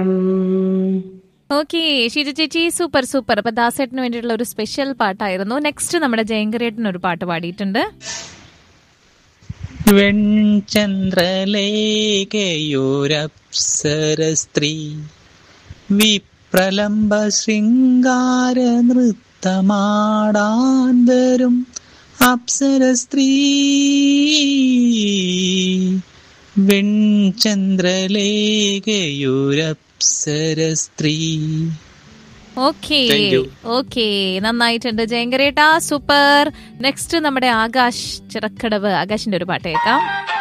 Okay Sheeja ചേച്ചി super super അപ്പൊ ദാസേട്ടന് വേണ്ടിയിട്ടുള്ള ഒരു സ്പെഷ്യൽ പാട്ടായിരുന്നു നെക്സ്റ്റ് നമ്മുടെ ജയങ്കരേട്ടൻ ഒരു പാട്ട് പാടിയിട്ടുണ്ട് വെൺചന്ദ്രലേഖയൊരപ്സര സ്ത്രീ വിപ്രലംബ ശൃംഗാര നൃത്തമാടാൻ വരും അപ്സര സ്ത്രീ വെൺചന്ദ്രലേഖയൊരപ്സര സ്ത്രീ ഓക്കെ Thank you. ഓക്കെ നന്നായിട്ടുണ്ട് ജയങ്കരേട്ടാ സൂപ്പർ നെക്സ്റ്റ് നമ്മുടെ ആകാശ് ചിറക്കടവ് ആകാശിന്റെ ഒരു പാട്ട് കേൾക്കാം